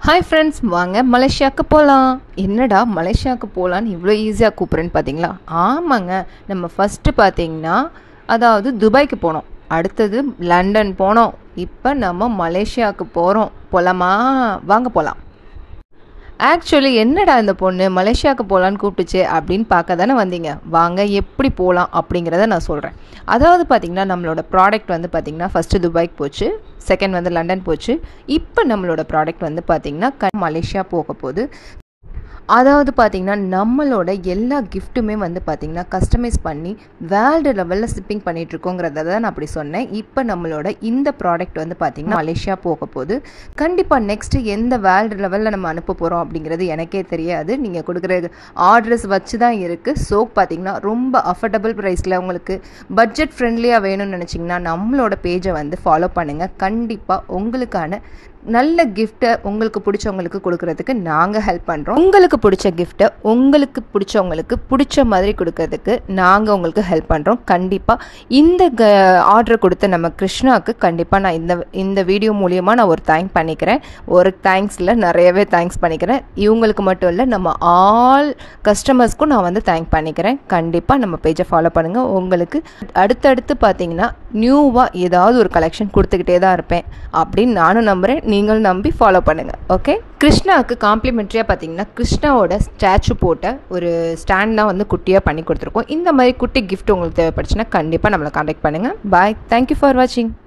hi friends வாங்க மலேசியாவுக்கு போகலாம் என்னடா மலேசியாவுக்கு போகலான்னு இவ்வளோ ஈஸியாக கூப்பிட்றேன்னு பார்த்தீங்களா ஆமாங்க நம்ம ஃபஸ்ட்டு பார்த்தீங்கன்னா அதாவது துபாய்க்கு போனோம் அடுத்தது லண்டன் போனோம் இப்போ நம்ம மலேசியாவுக்கு போகிறோம் போகலாமா வாங்க போகலாம் ஆக்சுவலி என்னடா இந்த பொண்ணு மலேசியாவுக்கு போகலான்னு கூப்பிட்டுச்சு அப்படின்னு பார்க்க தானே வந்தீங்க வாங்க எப்படி போகலாம் அப்படிங்கிறத நான் சொல்கிறேன் அதாவது பார்த்திங்கன்னா நம்மளோட ப்ராடக்ட் வந்து பார்த்திங்கன்னா ஃபஸ்ட்டு துபாய்க்கு போச்சு செகண்ட் வந்து லண்டன் போச்சு இப்போ நம்மளோட ப்ராடக்ட் வந்து பார்த்திங்கன்னா க மலேசியா போக போகுது அதாவது பார்த்திங்கன்னா நம்மளோட எல்லா கிஃப்ட்டுமே வந்து பார்த்திங்கன்னா கஸ்டமைஸ் பண்ணி வேர்ல்டு லெவலில் ஷிப்பிங் பண்ணிகிட்ருக்கோங்கிறத தான் நான் அப்படி சொன்னேன் இப்போ நம்மளோட இந்த ப்ராடக்ட் வந்து பார்த்திங்கன்னா மலேசியா போக போகுது கண்டிப்பாக நெக்ஸ்ட்டு எந்த வேர்ல்டு லெவலில் நம்ம அனுப்ப போகிறோம் அப்படிங்கிறது எனக்கே தெரியாது நீங்கள் கொடுக்குற ஆர்டர்ஸ் வச்சு தான் இருக்குது ஸோ பார்த்திங்கன்னா ரொம்ப அஃபர்டபுள் ப்ரைஸில் உங்களுக்கு பட்ஜெட் ஃப்ரெண்ட்லியாக வேணும்னு நினச்சிங்கன்னா நம்மளோட பேஜை வந்து ஃபாலோ பண்ணுங்கள் கண்டிப்பாக உங்களுக்கான நல்ல கிஃப்ட்டை உங்களுக்கு பிடிச்சவங்களுக்கு கொடுக்கறதுக்கு நாங்கள் ஹெல்ப் பண்ணுறோம் உங்களுக்கு பிடிச்ச கிஃப்ட்டை உங்களுக்கு பிடிச்சவங்களுக்கு பிடிச்ச மாதிரி கொடுக்கறதுக்கு நாங்கள் உங்களுக்கு ஹெல்ப் பண்ணுறோம் கண்டிப்பாக இந்த க ஆர்டர் கொடுத்த நம்ம கிருஷ்ணாவுக்கு கண்டிப்பாக நான் இந்த இந்த வீடியோ மூலியமாக நான் ஒரு தேங்க் பண்ணிக்கிறேன் ஒரு தேங்க்ஸில் நிறையவே தேங்க்ஸ் பண்ணிக்கிறேன் இவங்களுக்கு மட்டும் இல்லை நம்ம ஆல் கஸ்டமர்ஸ்க்கும் நான் வந்து தேங்க் பண்ணிக்கிறேன் கண்டிப்பாக நம்ம பேஜை ஃபாலோ பண்ணுங்கள் உங்களுக்கு அடுத்தடுத்து பார்த்தீங்கன்னா நியூவாக ஏதாவது ஒரு கலெக்ஷன் கொடுத்துக்கிட்டே தான் இருப்பேன் அப்படின்னு நானும் நம்புகிறேன் நீங்களும் நம்பி ஃபாலோ பண்ணுங்கள் ஓகே கிருஷ்ணாவுக்கு காம்ப்ளிமெண்ட்ரியாக பார்த்தீங்கன்னா கிருஷ்ணாவோட ஸ்டாச்சு போட்ட ஒரு ஸ்டாண்ட்லாம் வந்து குட்டியாக பண்ணி கொடுத்துருக்கோம் இந்த மாதிரி குட்டி கிஃப்ட் உங்களுக்கு தேவைப்படுச்சுன்னா கண்டிப்பாக நம்மளை காண்டாக்ட் பண்ணுங்கள் பாய் தேங்க்யூ ஃபார் வாட்சிங்